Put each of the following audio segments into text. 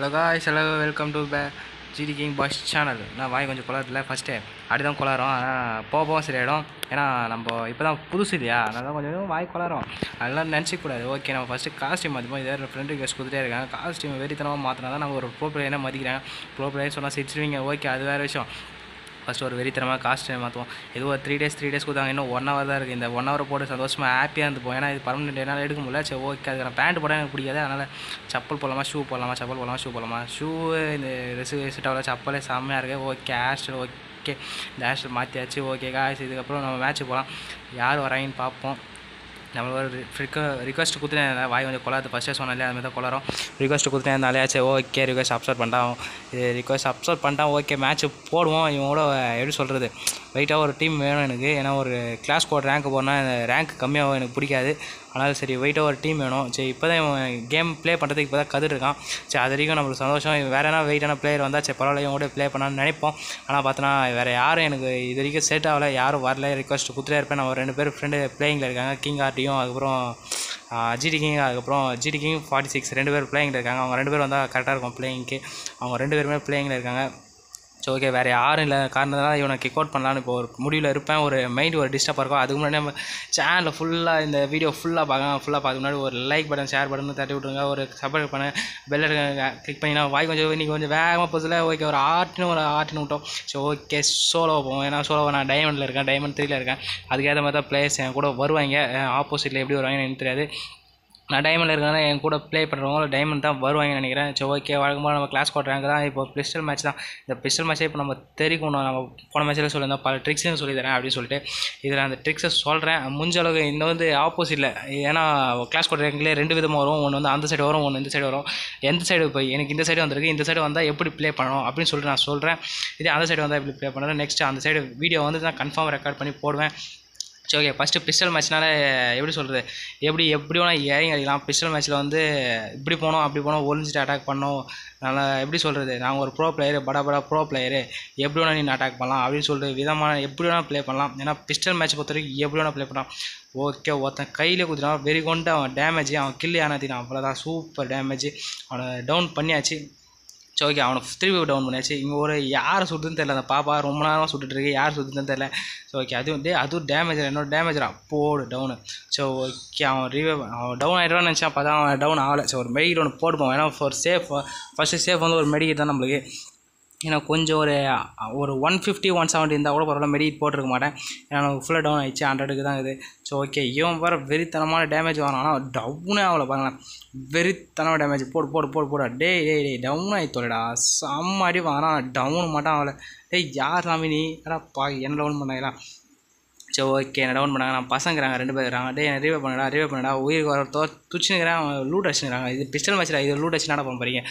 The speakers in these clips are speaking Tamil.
hello guys hello welcome to பே ஜிடி கிங் பாய்ஸ் சேனல் நான் வாய் கொஞ்சம் குளரல ஃபஸ்ட்டு அப்படி தான் குளரும் ஆனால் போக போக சரியாயிடும் ஏன்னா நம்ம இப்போ தான் புதுசு இல்லையா அதனால தான் கொஞ்சம் வாய் குளரும் அதெல்லாம் நினச்சிக்கூடாது ஓகே நம்ம ஃபஸ்ட்டு காஸ்டியூம் மாற்றிப்போம் இதே ஃப்ரெண்டு கெஸ்ட் கொடுத்துட்டே இருக்காங்க காஸ்டியூம் வெறித்தனமாக மாற்றினா தான் நம்ம ஒரு ப்ரோ பிளேயரை மதிக்கிறாங்க ப்ரோ பிளேயர் சொன்னால் சிரிச்சிருவீங்க ஓகே அது வேறு விஷயம் ஃபஸ்ட்டு ஒரு வெறித்தனமாக காஸ்டியூம் மாற்றுவோம் இது ஒரு த்ரீ டேஸ் த்ரீ டேஸ் கொடுத்தாங்க இன்னும் ஒன் ஹவர் தான் இருக்குது இந்த ஒன் ஹவர் போட்டு சந்தோஷமாக ஹாப்பியாக இருந்துப்போம் ஏன்னா இது பர்மனெண்ட் என்னால் எடுக்க முடியல சரி ஓகே அதுக்கு நான் பேண்ட் போட எனக்கு பிடிக்காது அதனால் செப்பல் போடலாமா ஷூ போடலாமா செப்பல் போடலாமா ஷூ போடலாமா ஷூ இந்த ட்ரெஸ்ஸு செட்டாவில் செப்பலே செம்மையாக இருக்குது ஓகே ஹேர்ஸ்டைல் ஓகே இந்த ஹேர்ஸ்டைல் மாற்றியாச்சு ஓகே காய்ஸ் இதுக்கப்புறம் நம்ம மேட்ச்சு போகலாம் யார் வராங்கன்னு பார்ப்போம் நம்ம ஒரு ரிக்க ரிக்வஸ்ட் கொடுத்துட்டேன் வாய் கொஞ்சம் கொள்ளாது ஃபஸ்ட்டே சொன்னாலே அது மாதிரி தான் கொள்ளாரோம் ரிக்வஸ்ட் கொடுத்துட்டேன் இருந்தாலே சரி ஓகே ரிக்வஸ்ட் அப்சர்ட் பண்ணிட்டான் இது ரிக்வஸ்ட் அப்சர்ட் பண்ணிட்டான் ஓகே மேட்ச் போடுவோம் இவன் கூட எப்படி சொல்கிறது வெயிட்டாக ஒரு டீம் வேணும் எனக்கு ஏன்னா ஒரு கிளாஸ் கோட் ரேங்க் போனால் ரேங்க் கம்மியாகும் எனக்கு பிடிக்காது அதனால் சரி வெயிட்டாக ஒரு டீம் வேணும் சரி இப்போ தான் இவன் கேம் ப்ளே பண்ணுறதுக்கு இப்போ தான் கற்றுட்டு இருக்கான் சரி அது வரைக்கும் நம்மளுக்கு சந்தோஷம் வேறு என்ன வெயிட்டான பிளேயர் வந்தால் சரி பரவாயில்ல இவன் கூட ப்ளே பண்ணான்னு நினைப்போம் ஆனால் பார்த்தோன்னா வேறு யாரும் எனக்கு இது வரைக்கும் செட் ஆகலை யாரும் வரல ரிக்வஸ்ட் கொடுத்துட்டே இருப்பேன் நம்ம ரெண்டு பேர் ஃப்ரெண்டு பிளேயிங்கில் இருக்காங்க கிங் ஆர்டியும் அதுக்கப்புறம் ஜிடி கிங் அதுக்கப்புறம் ஜிடி கிங் ஃபார்ட்டி சிக்ஸ் ரெண்டு பேர் பிளேயிங்கில் இருக்காங்க அவங்க ரெண்டு பேர் வந்தால் கரெக்டாக இருக்கும் பிளேயிங்க்கு அவங்க ரெண்டு பேருமே பிளேயிங்கில் இருக்காங்க ஸோ ஓகே வேறு யாரும் இல்லை காரணத்தினால இவனை கிக் அவுட் பண்ணலான்னு இப்போ ஒரு முடிவில் இருப்பேன் ஒரு மைண்ட் ஒரு டிஸ்டர்பாக இருக்கும் அதுக்கு முன்னாடி நம்ம சேனலில் ஃபுல்லாக இந்த வீடியோ ஃபுல்லாக பார்க்கலாம் ஃபுல்லாக பார்க்க முன்னாடி ஒரு லைக் பட்டன் ஷேர் பட்டன் தட்டி விட்ருங்க ஒரு சப்ஸ்கிரைப் பண்ண பெல் கிளிக் பண்ணினா வாய் கொஞ்சம் இன்றைக்கி கொஞ்சம் வேகமாக போதில் ஓகே ஒரு ஆர்ட்னு ஒரு ஆர்ட்னு விட்டோம் ஸோ ஓகே சோலோ போவோம் ஏன்னா சோலோ நான் டைமண்டில் இருக்கேன் டைமண்ட் த்ரீல இருக்கேன் அதுக்கேற்ற மாதிரி தான் பிளேயர்ஸ் என் கூட வருவாங்க ஆப்போசிட்டில் எப்படி வருவாங்கன்னு எனக்கு தெரியாது நான் டைமண்டில் இருக்கனால என் கூட ப்ளே பண்ணுறவங்க டைமண்ட் தான் வருவாங்கன்னு நினைக்கிறேன் சரி ஓகே வழக்கமாக நம்ம கிளாஸ் கோட் ரேங்க் தான் இப்போ பிஸ்டல் மேட்ச் தான் இந்த பிஸ்டல் மேட்ச்சே இப்போ நம்ம தெரிவிக்கணும் நம்ம போன மேட்ச்சில் சொல்லியிருந்தோம் பல ட்ரிக்ஸையும் சொல்லி தரேன் அப்படின்னு சொல்லிட்டு இதில் அந்த ட்ரிக்ஸை சொல்கிறேன் முடிஞ்ச அளவுக்கு இந்த வந்து ஆப்போசிட்டில் ஏன்னா கிளாஸ் கோட் ரேங்க்லேயே ரெண்டு விதமாக வரும் ஒன்று வந்து அந்த சைடு வரும் ஒன்று இந்த சைடு வரும் எந்த சைடு போய் எனக்கு இந்த சைடு வந்திருக்கு இந்த சைடு வந்தால் எப்படி ப்ளே பண்ணணும் அப்படின்னு சொல்லிட்டு நான் சொல்கிறேன் இதே அந்த சைடு வந்தால் எப்படி ப்ளே பண்ணுறேன் நெக்ஸ்ட் அந்த சைடு வீடியோ வந்து நான் கன்ஃபார்ம் ரெக்கார்ட் பண்ணி போடுவேன் சரி ஓகே ஃபஸ்ட்டு பிஸ்டல் மேட்ச்னால எப்படி சொல்கிறது எப்படி எப்படி வேணால் இறங்கி அடிக்கலாம் பிஸ்டல் மேட்ச்சில் வந்து இப்படி போனோம் அப்படி போனோம் ஒளிஞ்சிட்டு அட்டாக் பண்ணோம் நல்லா எப்படி சொல்கிறது நாங்கள் ஒரு ப்ரோ பிளேயரு படா படா ப்ரோ பிளேயரு எப்படி வேணால் நீ அட்டாக் பண்ணலாம் அப்படின்னு சொல்லிட்டு விதமான எப்படி வேணால் ப்ளே பண்ணலாம் ஏன்னா பிஸ்டல் மேட்ச் பொறுத்த வரைக்கும் எப்படி வேணால் ப்ளே பண்ணலாம் ஓகே ஒருத்தன் கையில் குதிரான் வெறி கொண்டு அவன் டேமேஜ் அவன் கில்லு ஆனாத்தினான் அவ்வளோதான் சூப்பர் டேமேஜ் அவனை டவுன் பண்ணியாச்சு சரி ஓகே அவனை திருப்பி டவுன் பண்ணியாச்சு இங்கே ஒரு யார் சுட்டுன்னு தெரியல அந்த பாப்பா ரொம்ப நேரமாக சுட்டுட்டு இருக்கு யார் சுட்டுன்னு தெரியல ஸோ ஓகே அது வந்து அதுவும் டேமேஜ் என்னோட டேமேஜரா போடு டவுனு ஸோ ஓகே அவன் ரிவே அவன் டவுன் ஆகிடுவான்னு நினச்சான் அப்போ தான் அவன் டவுன் ஆகலை ஸோ ஒரு மெடிக்கெட் ஒன்று போட்டுப்போம் ஏன்னா ஃபார் சேஃப் ஃபஸ்ட்டு சேஃப் வந்து ஒரு மெடிக்கெட் தான் நம்மளுக்கு ஏன்னா கொஞ்சம் ஒரு ஒரு ஒன் ஃபிஃப்டி ஒன் செவன்ட்டி இருந்தால் கூட பரவாயில்ல மெடிக்கெட் போட்டிருக்க மாட்டேன் ஏன்னா எனக்கு ஃபுல்லாக டவுன் ஆயிடுச்சு ஹண்ட்ரடுக்கு தான் இது ஸோ ஓகே இவன் வர வெறித்தனமான டேமேஜ் வரான் ஆனால் டவுனே ஆகலை பாருங்களேன் வெறித்தனமான டேமேஜ் போடு போடு போடு போடு டே டே டே டவுன் ஆகித்தோலடா செம்ம அடி வாங்கினா டவுன் மட்டும் ஆகலை டேய் யார் சாமி நீ அடா பா என்ன டவுன் பண்ணாங்களா சரி ஓகே என்ன டவுன் பண்ணாங்க நான் பசங்கிறாங்க ரெண்டு பேர் இருக்கிறாங்க டே ரிவே பண்ணடா ரிவே பண்ணடா உயிருக்கு வர தோ துச்சுனுங்கிறேன் அவன் லூட் அடிச்சுங்கிறாங்க இது பிஸ்டல் மேட்ச்சில் இது லூட் அடிச்சு நட பண்ண போகிறீங்க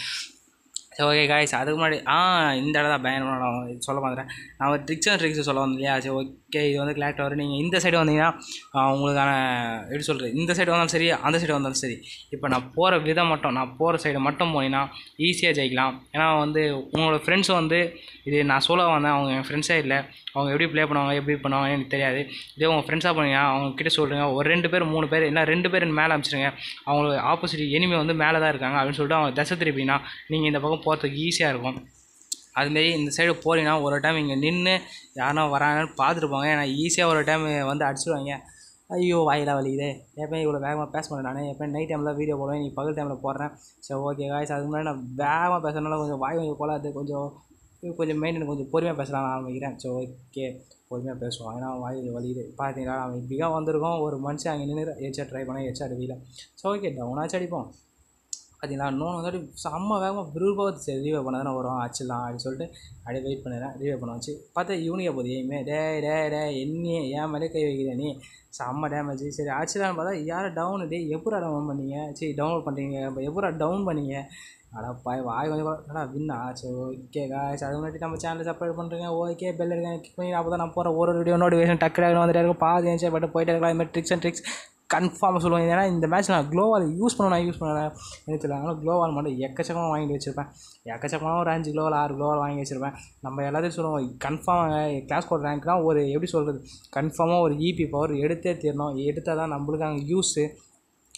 சரி ஓகே காய்ஸ் அதுக்கு முன்னாடி ஆ இந்த இடம் தான் பயணம் நான் இது சொல்ல மாட்டேன் நான் ஒரு ட்ரிக்ஸ் அண்ட் ட்ரிக்ஸ் சொல்ல வந்தேன் இல்லையா சரி ஓகே இது வந்து கிளாக்ட் வரும் நீங்கள் இந்த சைடு வந்தீங்கன்னா உங்களுக்கான எப்படி சொல்கிறது இந்த சைடு வந்தாலும் சரி அந்த சைடு வந்தாலும் சரி இப்போ நான் போகிற விதம் மட்டும் நான் போகிற சைடு மட்டும் போனீங்கன்னா ஈஸியாக ஜெயிக்கலாம் ஏன்னா வந்து உங்களோட ஃப்ரெண்ட்ஸும் வந்து இது நான் சொல்ல வந்தேன் அவங்க என் ஃப்ரெண்ட்ஸே இல்லை அவங்க எப்படி ப்ளே பண்ணுவாங்க எப்படி பண்ணுவாங்க எனக்கு தெரியாது இதே உங்கள் ஃப்ரெண்ட்ஸாக போனீங்கன்னா அவங்க கிட்ட சொல்கிறீங்க ஒரு ரெண்டு பேர் மூணு பேர் இல்லை ரெண்டு பேர் மேலே அனுப்பிச்சிருங்க அவங்களுக்கு ஆப்போசிட் எனிமே வந்து மேலே தான் இருக்காங்க அப்படின்னு சொல்லிட்டு அவங்க தசை திருப்பினா நீங்கள் இந்த பக்கம் போகிறதுக்கு ஈஸியாக இருக்கும் அதுமாரி இந்த சைடு போனீங்கன்னா ஒரு டைம் இங்கே நின்று யாருனா வராங்கன்னு பார்த்துட்டு போங்க ஏன்னா ஈஸியாக ஒரு டைம் வந்து அடிச்சிடுவாங்க ஐயோ வாயில வலிக்குதே எப்பயும் இவ்வளோ வேகமாக பேச மாட்டேன் நான் எப்போ நைட் டைமில் வீடியோ போடுவேன் நீ பகல் டைமில் போடுறேன் சரி ஓகே காய்ஸ் அதுக்கு முன்னாடி நான் வேகமாக பேசுறதுனால கொஞ்சம் வாய் கொஞ்சம் கொள்ளாது கொஞ்சம் கொஞ்சம் மெயின்டைன் கொஞ்சம் பொறுமையாக பேசலாம் நான் ஆரம்பிக்கிறேன் ஸோ ஓகே பொறுமையாக பேசுவோம் ஏன்னா வாய் கொஞ்சம் வலிக்குது பார்த்தீங்களா அவன் இப்படியா வந்திருக்கோம் ஒரு மனுஷன் அங்கே நின்று எச்சா ட்ரை பண்ண எச்சா அடிவில ஸோ ஓகே டவுனாச்சும் அடிப்போம் பார்த்தீங்களா இன்னொன்று வந்துட்டு செம்ம வேகமாக விருப்பம் சரி ரீவே பண்ண தானே வரும் அடிச்சிடலாம் அப்படின்னு சொல்லிட்டு அப்படியே வெயிட் பண்ணிடுறேன் ரீவே பண்ண வச்சு பார்த்தா யூனியை போகுது எய்மே டே டே டே என்ன ஏன் மேலே கை வைக்கிற நீ செம்ம டேமேஜ் சரி அடிச்சிடலான்னு பார்த்தா யாரை டவுனு டே எப்படா டவுன் பண்ணீங்க சரி டவுன்லோட் பண்ணுறீங்க இப்போ எப்படா டவுன் பண்ணீங்க அடா பாய் வாய் கொஞ்சம் அடா வின்னா சரி ஓகே காய்ஸ் அது முன்னாடி நம்ம சேனலை சப்ஸ்கிரைப் பண்ணுறீங்க ஓகே பெல் எடுங்க கிளிக் பண்ணி அப்போ தான் நான் போகிற ஒரு வீடியோ நோட்டிஃபிகேஷன் டக்கு வந்துட்டே இருக்கும் பாதி என்ஜாய் பண்ணிட்டு போயிட்டே இருக்கலாம் இது மாதிரி ட்ரிக்ஸ் அண்ட் ட்ரிக்ஸ் கன்ஃபார்மாக சொல்லுவேன் ஏன்னா இந்த மேட்ச் நான் க்ளோவால் யூஸ் பண்ண நான் யூஸ் பண்ணல எனக்கு தெரியல அதனால் க்ளோவால் மட்டும் எக்கச்சக்கமாக வாங்கிட்டு வச்சுருப்பேன் எக்கச்சக்கமாக ஒரு அஞ்சு க்ளோவால் ஆறு க்ளோவால் வாங்கி வச்சுருப்பேன் நம்ம எல்லாத்தையும் சொல்லுவோம் கன்ஃபார்மாக கிளாஸ் கோட் ரேங்க்னால் ஒரு எப்படி சொல்கிறது கன்ஃபார்மாக ஒரு இபி பவர் எடுத்தே தீரணும் எடுத்தால் தான் நம்மளுக்கு அங்கே யூஸு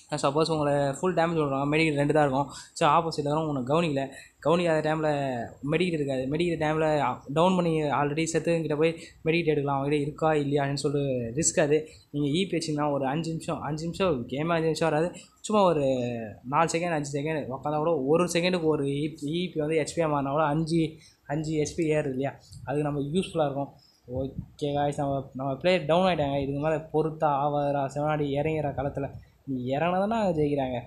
சப்போஸ் உங்களை ஃபுல் டேமேஜ் விடுறாங்க மெடிக்கல் ரெண்டு தான் இருக்கும் ஸோ ஆப்போசிட்டில் வரும் உனக்கு கவனிக்கல கவனிக்காத டைமில் மெடிக்கல் இருக்காது மெடிக்கல் டைமில் டவுன் பண்ணி ஆல்ரெடி செத்துக்கிட்ட போய் மெடிக்கல் எடுக்கலாம் அவங்ககிட்ட இருக்கா இல்லையான்னு சொல்லிட்டு ரிஸ்க் அது நீங்கள் ஈபி வச்சிங்கன்னா ஒரு அஞ்சு நிமிஷம் அஞ்சு நிமிஷம் கேம் அஞ்சு நிமிஷம் வராது சும்மா ஒரு நாலு செகண்ட் அஞ்சு செகண்ட் உட்காந்தா கூட ஒரு செகண்டுக்கு ஒரு ஈபி ஈபி வந்து ஹெச்பியாக மாறினா கூட அஞ்சு அஞ்சு ஹெச்பி ஏறுது இல்லையா அதுக்கு நம்ம யூஸ்ஃபுல்லாக இருக்கும் ஓகே காய்ஸ் நம்ம நம்ம பிளேயர் டவுன் ஆகிட்டாங்க இதுக்கு மேலே பொறுத்தா ஆவாதரா செவனாடி இறங்கிற காலத்தில் நீ இறங்கினதானே ஜெயிக்கிறாங்க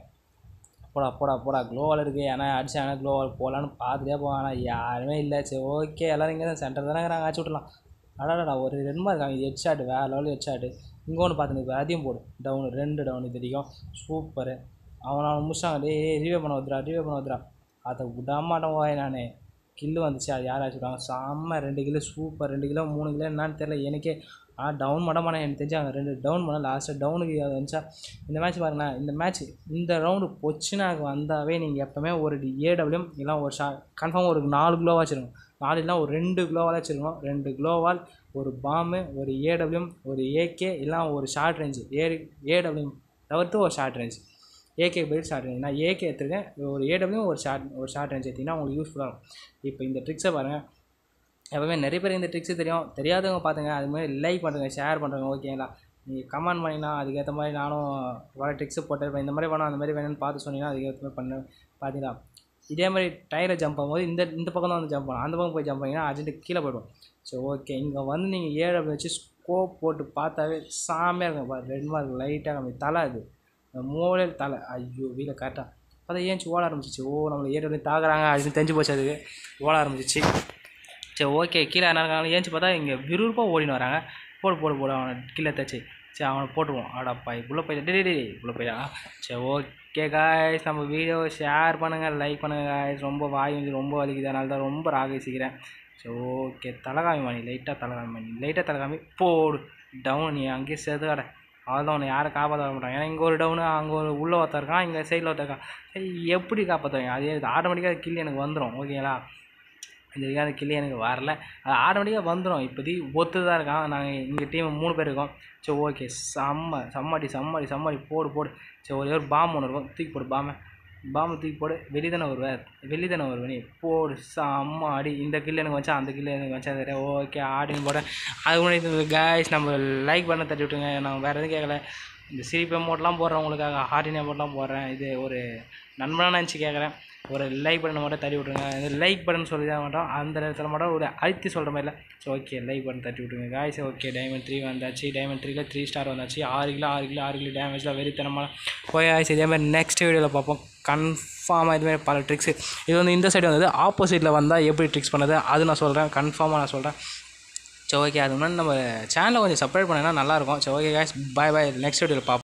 போடா போடா போடா க்ளோவால் இருக்குது ஏன்னா அடிச்சாங்கன்னா க்ளோவால் போகலான்னு பார்த்துட்டே போவான் ஆனால் யாருமே இல்லை சரி ஓகே எல்லோரும் இங்கே தான் சென்டர் தானே இருக்கிறாங்க அடிச்சு விட்றலாம் அடாடா ஒரு ரெண்டு இருக்காங்க இது ஹெட் ஷாட் வேறு லெவலில் ஹெட் ஷாட்டு இங்கே ஒன்று பார்த்துன்னு அதையும் போடு டவுனு ரெண்டு டவுன் இது வரைக்கும் சூப்பரு அவன் அவன் முடிச்சாங்க டே ரிவே பண்ண வந்துடா ரிவே பண்ண வந்துடா அதை விடாமாட்டேன் போய் நான் கில்லு வந்துச்சு அது யார் அடிச்சுட்டாங்க செம்ம ரெண்டு கிலோ சூப்பர் ரெண்டு கிலோ மூணு கிலோ என்னன்னு தெரியல எனக்கே ஆனால் டவுன் பண்ண மாட்டேன் எனக்கு தெரிஞ்சு அவங்க ரெண்டு டவுன் பண்ண லாஸ்ட்டாக டவுனுக்கு அது வந்துச்சா இந்த மேட்ச் பாருங்களேன் இந்த மேட்ச் இந்த ரவுண்டு பொச்சுனாக்கு வந்தாவே நீங்கள் எப்போவுமே ஒரு ஏடபிள்யூம் இல்லை ஒரு ஷா கன்ஃபார்ம் ஒரு நாலு கிலோவாக வச்சுருங்க நாலு இல்லை ஒரு ரெண்டு கிலோவாக வச்சுருக்கணும் ரெண்டு கிலோவால் ஒரு பாம்பு ஒரு ஏடபிள்யூம் ஒரு ஏகே இல்லை ஒரு ஷார்ட் ரேஞ்சு ஏ ஏடபிள்யூம் தவிர்த்து ஒரு ஷார்ட் ரேஞ்ச் ஏகே பதில் ஷார்ட் ரேஞ்ச் நான் ஏகே எடுத்துருக்கேன் ஒரு ஏடபிள்யூ ஒரு ஷார்ட் ஒரு ஷார்ட் ரேஞ்ச் எடுத்திங்கன்னா உங்களுக்கு யூஸ்ஃபுல்லாக இருக்கும் இப்போ இந்த ட்ரிக்ஸை பாருங்கள் எப்போவுமே நிறைய பேர் இந்த ட்ரிக்ஸு தெரியும் தெரியாதவங்க பார்த்துங்க அது மாதிரி லைக் பண்ணுறேங்க ஷேர் பண்ணுறேங்க ஓகேங்களா நீங்கள் கமெண்ட் பண்ணினா அதுக்கேற்ற மாதிரி நானும் வர ட்ரிக்ஸு போட்டு இந்த மாதிரி வேணும் அந்த மாதிரி வேணும்னு பார்த்து சொன்னீங்கன்னா அதுக்கேற்ற மாதிரி பண்ண பார்த்தீங்களா இதே மாதிரி டயரை ஜம்ப் பண்ணும்போது இந்த இந்த பக்கம் தான் வந்து ஜம்ப் பண்ணணும் அந்த பக்கம் போய் ஜம்ப் பண்ணிங்கன்னா அர்ஜென்ட்டு கீழே போய்டும் சரி ஓகே இங்கே வந்து நீங்கள் ஏழு அப்படி வச்சு ஸ்கோப் போட்டு பார்த்தாவே சாமியாக இருக்கும் பாரு ரெண்டு மார்க் லைட்டாக கம்மி தலை அது இந்த மூலையில் தலை ஐயோ வீட்டில் கரெக்டாக பார்த்தா ஏன்ச்சு ஓட ஆரம்பிச்சிச்சு ஓ நம்மளை ஏழு அப்படி தாக்குறாங்க அப்படின்னு தெரிஞ்சு போச்சு அதுக்கு ஓட ஆரம்பிச்சிச்சு சரி ஓகே கீழே என்ன இருக்காங்க ஏன்ச்சு பார்த்தா இங்கே விறுவிறுப்பாக ஓடின்னு வராங்க போடு போடு போடு அவனை கீழே தச்சு சரி அவனை போட்டுருவோம் ஆடாப்பா இவ்வளோ போயிட்டா டே டே இவ்வளோ போயிட்டா சரி ஓகே காய்ஸ் நம்ம வீடியோ ஷேர் பண்ணுங்கள் லைக் பண்ணுங்கள் காய்ஸ் ரொம்ப வாய் வந்து ரொம்ப வலிக்குது அதனால தான் ரொம்ப ராகசிக்கிறேன் சரி ஓகே தலைகாமி மணி லைட்டாக தலைகாமி மணி லைட்டாக தலைகாமி போடு டவுன் நீ அங்கேயே சேர்த்து கடை அவ்வளோதான் உன்னை யாரும் காப்பாற்ற வர மாட்டாங்க ஏன்னா இங்கே ஒரு டவுனு அங்கே ஒரு உள்ளே ஒருத்தர் இருக்கான் இங்கே சைடில் ஒருத்தர் இருக்கான் சரி எப்படி காப்பாற்றுவாங்க அதே ஆட்டோமேட்டிக்காக கில் எனக்கு வந்துடும் ஓகேங்களா இந்த வரைக்கும் அந்த கிளி எனக்கு வரல அது ஆட்டோமேட்டிக்காக வந்துடும் இப்போதைக்கு ஒத்து தான் இருக்கான் நாங்கள் இங்கே டீம் மூணு பேர் இருக்கோம் சரி ஓகே செம்ம செம்மடி செம்மடி செம்மடி போடு போடு சரி ஒரே ஒரு பாம்பு ஒன்று இருக்கும் தூக்கி போடு பாம்பை பாம்பு தூக்கி போடு வெளியே தானே வருவார் வெளியே தானே வருவேன் நீ போடு செம்ம அடி இந்த கில்லு எனக்கு வச்சா அந்த கில்லு எனக்கு வச்சா தெரியாது ஓகே ஆடின்னு போட்டேன் அது முன்னாடி காய்ஸ் நம்ம லைக் பண்ண தட்டி விட்டுங்க நான் வேறு எதுவும் கேட்கல இந்த சிரிப்பு அமௌண்ட்லாம் போடுறேன் உங்களுக்காக ஹார்டின் அமௌண்ட்லாம் போடுறேன் இது ஒரு நண்பனாக நினச்சி கேட்குறேன் ஒரு லைக் பட்டன் மட்டும் தட்டி விட்ருங்க இந்த லைக் பட்டன் சொல்லி தான் மாட்டோம் அந்த நேரத்தில் மட்டும் ஒரு அழுத்தி சொல்கிற மாதிரி இல்லை ஸோ ஓகே லைக் பட்டன் தட்டி விட்ருங்க காய்ஸ் ஓகே டைமண்ட் த்ரீ வந்தாச்சு டைமண்ட் த்ரீல த்ரீ ஸ்டார் வந்தாச்சு ஆறு கிலோ ஆறு கிலோ ஆறு கிலோ டேமேஜில் வெறித்தனமான போய் ஆயிடுச்சு இதே மாதிரி நெக்ஸ்ட் வீடியோவில் பார்ப்போம் கன்ஃபார்மாக இதுமாதிரி பல ட்ரிக்ஸு இது வந்து இந்த சைடு வந்தது ஆப்போசிட்டில் வந்தால் எப்படி ட்ரிக்ஸ் பண்ணது அது நான் சொல்கிறேன் கன்ஃபார்மாக நான் சொல்கிறேன் சரி ஓகே அது முன்னாடி நம்ம சேனலை கொஞ்சம் சப்ஸ்கிரைப் பண்ணினா நல்லாயிருக்கும் சரி okay guys bye bye next வீடியோவில் பார்ப்போம்